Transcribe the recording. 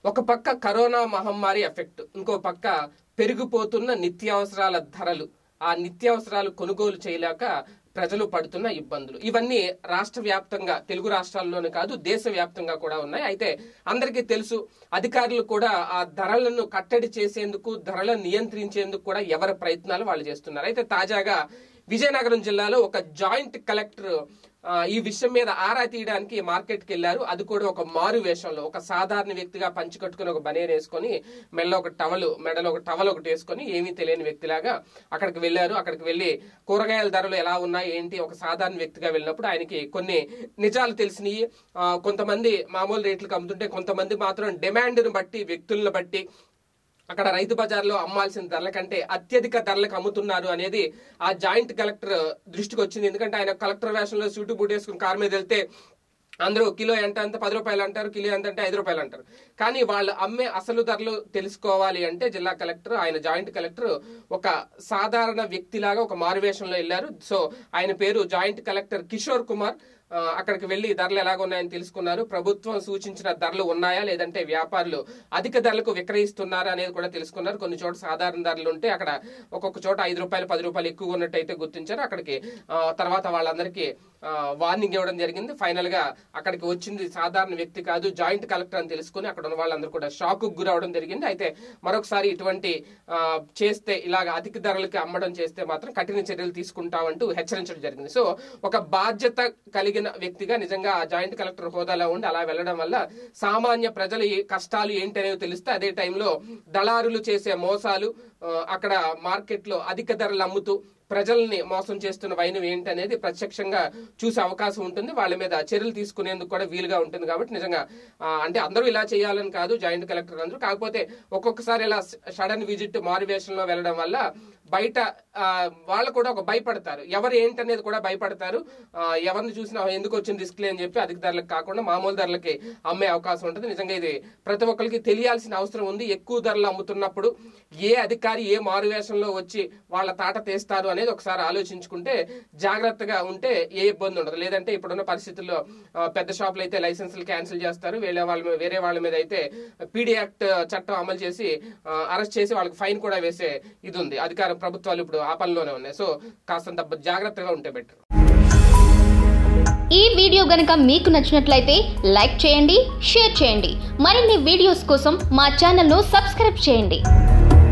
ఒక పక్క కరోనా మహమ్మారి ఎఫెక్ట్ ఇంకో పక్క పెరిగిపోతున్న నిత్యావసరాల ధరలు ఆ నిత్యావసరాలు కొనుగోలు చేయలేక ప్రజలు పడుతున్న ఇబ్బందులు ఇవన్నీ రాష్ట్ర వ్యాప్తంగా తెలుగు రాష్ట్రాల్లోనే కాదు దేశ వ్యాప్తంగా కూడా ఉన్నాయి అయితే అందరికీ తెలుసు అధికారులు కూడా ఆ ధరలను కట్టడి చేసేందుకు ధరలను నియంత్రించేందుకు కూడా ఎవరి ప్రయత్నాలు వాళ్ళు చేస్తున్నారు అయితే తాజాగా విజయనగరం జిల్లాలో ఒక జాయింట్ కలెక్టర్ ఆ, ఈ విషయం మీద ఆరా తీయడానికి మార్కెట్కి వెళ్ళారు అది కూడా ఒక మారు వేషంలో ఒక సాధారణ వ్యక్తిగా పంచి కట్టుకుని ఒక బనియన్ వేసుకొని మెల్ల ఒక టవల్ మెడలో ఒక టవల్ ఒకటి వేసుకొని ఏమీ తెలియని వ్యక్తిలాగా అక్కడికి వెళ్ళారు అక్కడికి వెళ్ళి కూరగాయల ధరలు ఎలా ఉన్నాయి ఏంటి ఒక సాధారణ వ్యక్తిగా వెళ్ళినప్పుడు ఆయనకి కొన్ని నిజాలు తెలిసినాయి ఆ, కొంతమంది మామూలు రేట్లకు అమ్ముతుంటే కొంతమంది మాత్రం డిమాండ్ను బట్టి వ్యక్తులను బట్టి అక్కడ రైతు బజార్లో అమ్మాల్సిన ధరల కంటే అత్యధిక ధరలకు అమ్ముతున్నారు అనేది ఆ జాయింట్ కలెక్టర్ దృష్టికి వచ్చింది ఎందుకంటే ఆయన కలెక్టర్ వేషంలో సూటు బూట్ వేసుకుని కారు మీద వెళ్తే అందరూ కిలో ఎంత అంత పది రూపాయలు అంటారు కిలో ఎంత అంటే ఐదు రూపాయలు అంటారు కానీ వాళ్ళు అమ్మే అసలు ధరలు తెలుసుకోవాలి అంటే జిల్లా కలెక్టర్ ఆయన జాయింట్ కలెక్టర్ ఒక సాధారణ వ్యక్తిలాగా ఒక మారువేషంలో వెళ్ళారు సో ఆయన పేరు జాయింట్ కలెక్టర్ కిషోర్ కుమార్ ఆ, అక్కడికి వెళ్లి ధరలు ఎలాగ ఉన్నాయని తెలుసుకున్నారు ప్రభుత్వం సూచించిన ధరలు ఉన్నాయా లేదంటే వ్యాపారులు అధిక ధరలకు విక్రయిస్తున్నారా అనేది కూడా తెలుసుకున్నారు కొన్ని చోట్ల సాధారణ ధరలు ఉంటే అక్కడ ఒక్కొక్క చోట ఐదు రూపాయలు పది రూపాయలు ఎక్కువ ఉన్నట్టయితే గుర్తించారు అక్కడికి ఆ, తర్వాత వాళ్ళందరికీ వార్నింగ్ ఇవ్వడం జరిగింది ఫైనల్ గా అక్కడికి వచ్చింది సాధారణ వ్యక్తి కాదు జాయింట్ కలెక్టర్ అని తెలుసుకుని అక్కడ ఉన్న వాళ్ళందరూ కూడా షాక్ కు గురవడం జరిగింది అయితే మరొకసారి ఇటువంటి ఆ, చేస్తే ఇలాగ అధిక ధరలకి అమ్మడం చేస్తే మాత్రం కఠిన చర్యలు తీసుకుంటామంటూ హెచ్చరించడం జరిగింది సో ఒక బాధ్యత కలిగిన వ్యక్తిగా నిజంగా ఆ జాయింట్ కలెక్టర్ హోదాలో ఉండి అలా వెళ్ళడం వల్ల సామాన్య ప్రజల ఈ కష్టాలు ఏంటి అనేది తెలిస్తే అదే టైంలో దళారులు చేసే మోసాలు ఆ, అక్కడ మార్కెట్ లో అధిక ధరలు అమ్ముతూ ప్రజల్ని మోసం చేస్తున్న వైనం ఏంటి అనేది ప్రత్యక్షంగా చూసే అవకాశం ఉంటుంది వాళ్ళ మీద చర్యలు తీసుకునేందుకు కూడా వీలుగా ఉంటుంది కాబట్టి నిజంగా ఆ, అంటే అందరూ ఇలా చేయాలని కాదు జాయింట్ కలెక్టర్ అందరూ కాకపోతే ఒక్కొక్కసారి ఇలా సడన్ విజిట్ మారువేషంలో వెళ్ళడం వల్ల బయట ఆ, వాళ్ళు కూడా ఒక భయపడతారు ఎవరు ఏంటనేది కూడా భయపడతారు ఆ, ఎవరిని చూసినా ఎందుకు వచ్చింది రిస్క్లే అని చెప్పి అధిక ధరలకు కాకుండా మామూలు ధరలకి అమ్మే అవకాశం ఉంటుంది నిజంగా ఇది ప్రతి ఒక్కరికి తెలియాల్సిన అవసరం ఉంది ఎక్కువ ధరలు అమ్ముతున్నప్పుడు ఏ అధికారి ఏ మారువేషంలో వచ్చి వాళ్ళ తాట తీస్తారు అనేది ఒకసారి ఆలోచించుకుంటే జాగ్రత్తగా ఉంటే ఏ ఇబ్బంది ఉండదు లేదంటే ఇప్పుడున్న పరిస్థితుల్లో ఆ, పెద్ద షాపులు అయితే లైసెన్సులు క్యాన్సిల్ చేస్తారు వేరే వాళ్ళ మీద వేరే వాళ్ళ మీద అయితే పీడీ యాక్ట్ చట్టం అమలు చేసి అరెస్ట్ చేసి వాళ్ళకి ఫైన్ కూడా వేసే ఇది ఉంది అధికార ప్రభుత్వాలు ఇప్పుడు ఆ పనిలోనే ఉన్నాయి సో కాస్తంత జాగ్రత్తగా ఉంటే బెటర్ ఈ వీడియో గనుక మీకు నచ్చినట్లయితే లైక్ చేయండి షేర్ చేయండి మరిన్ని వీడియోస్ కోసం మా ఛానల్ను సబ్స్క్రైబ్ చేయండి